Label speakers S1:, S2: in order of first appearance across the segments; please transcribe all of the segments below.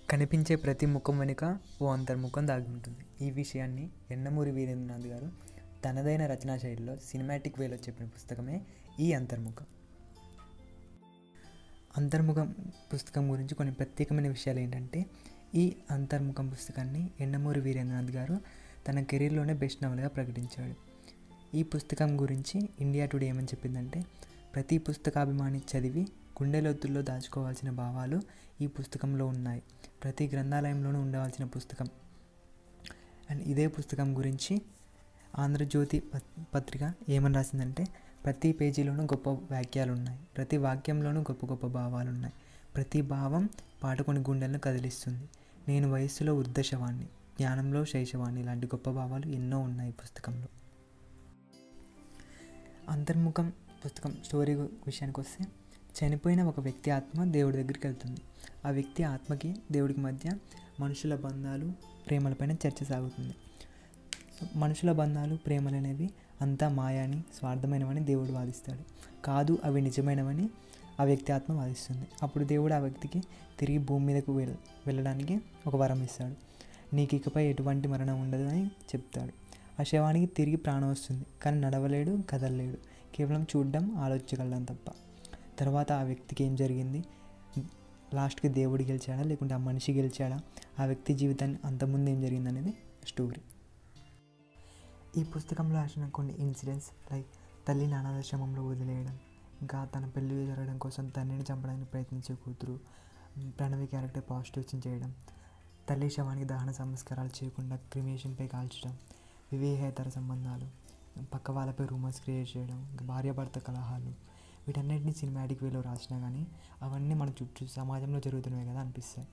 S1: కనిపించే ప్రతి ముఖం వెనుక ఓ అంతర్ముఖం దాగి ఉంటుంది ఈ విషయాన్ని ఎండమూరి వీరేంద్రనాథ్ గారు తనదైన రచనా శైలిలో సినిమాటిక్ వేలో చెప్పిన పుస్తకమే ఈ అంతర్ముఖం అంతర్ముఖం పుస్తకం గురించి కొన్ని ప్రత్యేకమైన విషయాలు ఏంటంటే ఈ అంతర్ముఖం పుస్తకాన్ని ఎండమూరి వీరేంద్రనాథ్ గారు తన కెరీర్లోనే బెస్ట్ నవల్గా ప్రకటించాడు ఈ పుస్తకం గురించి ఇండియా టుడే ఏమని చెప్పిందంటే ప్రతి పుస్తకాభిమాని చదివి గుండె లోతుల్లో దాచుకోవాల్సిన భావాలు ఈ పుస్తకంలో ఉన్నాయి ప్రతి గ్రంథాలయంలోనూ ఉండవలసిన పుస్తకం అండ్ ఇదే పుస్తకం గురించి ఆంధ్రజ్యోతి పత్- పత్రిక ఏమని రాసిందంటే ప్రతి పేజీలోనూ గొప్ప వాక్యాలు ఉన్నాయి ప్రతి వాక్యంలోనూ గొప్ప గొప్ప భావాలు ఉన్నాయి ప్రతి భావం పాఠకుని గుండెలను కదిలిస్తుంది నేను వయస్సులో వృద్ధశవాన్ని జ్ఞానంలో శైశవాన్ని ఇలాంటి గొప్ప భావాలు ఎన్నో ఉన్నాయి ఈ పుస్తకంలో అంతర్ముఖం పుస్తకం స్టోరీ గు- విషయానికి వస్తే చనిపోయిన ఒక వ్యక్తి ఆత్మ దేవుడి దగ్గరికి వెళ్తుంది ఆ వ్యక్తి ఆత్మకి దేవుడికి మధ్య మనుషుల బంధాలు ప్రేమలపైన చర్చ సాగుతుంది సో మనుషుల బంధాలు ప్రేమలు అనేవి అంతా మాయాని స్వార్థమైనవని దేవుడు వాదిస్తాడు కాదు అవి నిజమైనవని ఆ వ్యక్తి ఆత్మ వాదిస్తుంది అప్పుడు దేవుడు ఆ వ్యక్తికి తిరిగి భూమి మీదకు వెళ్ వెళ్ళడానికి ఒక వరం ఇస్తాడు నీకు ఇకపై ఎటువంటి మరణం ఉండదు అని చెప్తాడు ఆ శవానికి తిరిగి ప్రాణం వస్తుంది కానీ నడవలేడు కదలలేడు కేవలం చూడడం ఆలోచించగలం తప్ప తర్వాత ఆ వ్యక్తికి ఏం జరిగింది లాస్ట్కి దేవుడు గెలిచాడా లేకుంటే ఆ మనిషి గెలిచాడా ఆ వ్యక్తి జీవితాన్ని అంతకుముందు ఏం జరిగింది అనేది స్టోరీ ఈ పుస్తకంలో రాసిన కొన్ని ఇన్సిడెంట్స్ లైక్ తల్లిని అనాథాశ్రమంలో వదిలేయడం ఇంకా తన పెళ్లి జరగడం కోసం తండ్రిని చంపడానికి ప్రయత్నించే కూతురు ఉమ్, ప్రణవి క్యారెక్టర్ ప్రాస్టిట్యూషన్ చేయడం తల్లి శవానికి దహన సంస్కారాలు చేయకుండా క్రిమేషన్పై కాల్చడం వివేహేతర సంబంధాలు పక్క వాళ్ళపై రూమర్స్ క్రియేట్ చేయడం ఇంకా భార్యాభర్త కలహాలు వీటన్నిటిని సినిమాటిక్ వేలో రాసినా కానీ అవన్నీ మన చుట్టూ సమాజంలో జరుగుతున్నవి కదా అనిపిస్తాయి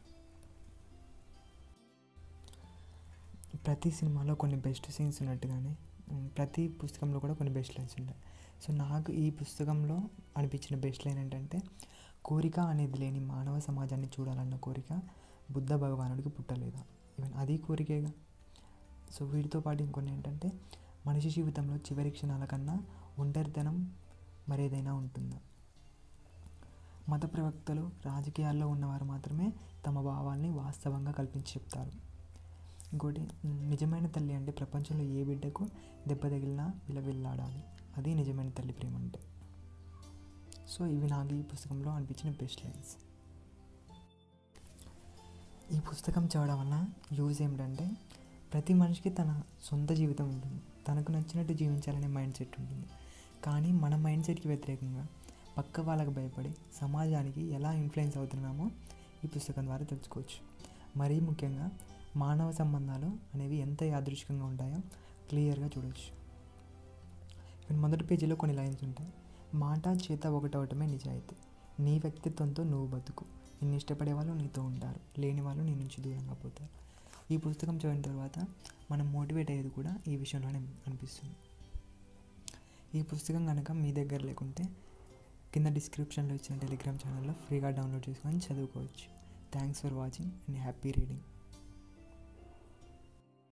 S1: ప్రతి సినిమాలో కొన్ని బెస్ట్ సీన్స్ ఉన్నట్టుగానే ఉమ్, ప్రతి పుస్తకంలో కూడా కొన్ని బెస్ట్ లైన్స్ ఉంటాయి సో నాకు ఈ పుస్తకంలో అనిపించిన బెస్ట్ లైన్ ఏంటంటే కోరిక అనేది లేని మానవ సమాజాన్ని చూడాలన్న కోరిక బుద్ధ భగవానుడికి పుట్టలేదా ఈవెన్ అది కోరికేగా సో వీటితో పాటు ఇంకొన్ని ఏంటంటే మనిషి జీవితంలో చివరి క్షణాల కన్నా ఒంటరితనం మరేదైనా ఉంటుందా మత ప్రవక్తలు రాజకీయాల్లో ఉన్నవారు మాత్రమే తమ భావాల్ని వాస్తవంగా కల్పించి చెప్తారు ఇంకోటి మ్, నిజమైన తల్లి అంటే ప్రపంచంలో ఏ బిడ్డకు దెబ్బ తగిలినా విలవిల్లాడాలి అది నిజమైన తల్లి ప్రేమ అంటే సో ఇవి నాకు ఈ పుస్తకంలో అనిపించిన బెస్ట్ లైన్స్ ఈ పుస్తకం చదవడం వల్ల యూజ్ ఏమిటంటే ప్రతి మనిషికి తన సొంత జీవితం ఉంటుంది తనకు నచ్చినట్టు జీవించాలనే మైండ్ సెట్ ఉంటుంది కానీ మన మైండ్ సెట్కి వ్యతిరేకంగా పక్క వాళ్ళకి భయపడి సమాజానికి ఎలా ఇన్ఫ్లుయెన్స్ అవుతున్నామో ఈ పుస్తకం ద్వారా తెలుసుకోవచ్చు మరీ ముఖ్యంగా మానవ సంబంధాలు అనేవి ఎంత యాదృచ్ఛికంగా ఉంటాయో క్లియర్గా చూడవచ్చు ఇప్పుడు మొదటి పేజీలో కొన్ని లైన్స్ ఉంటాయి మాట చేత ఒకటవటమే నిజాయితీ నీ వ్యక్తిత్వంతో నువ్వు బతుకు నిన్ను ఇష్టపడే వాళ్ళు నీతో ఉంటారు లేని వాళ్ళు నీ నుంచి దూరంగా పోతారు ఈ పుస్తకం చదివిన తర్వాత మనం మోటివేట్ అయ్యేది కూడా ఈ విషయంలోనే అనిపిస్తుంది ఈ పుస్తకం కనుక మీ దగ్గర లేకుంటే కింద డిస్క్రిప్షన్లో ఇచ్చిన టెలిగ్రామ్ ఛానల్లో ఫ్రీగా డౌన్లోడ్ చేసుకొని చదువుకోవచ్చు thanks for watching and happy reading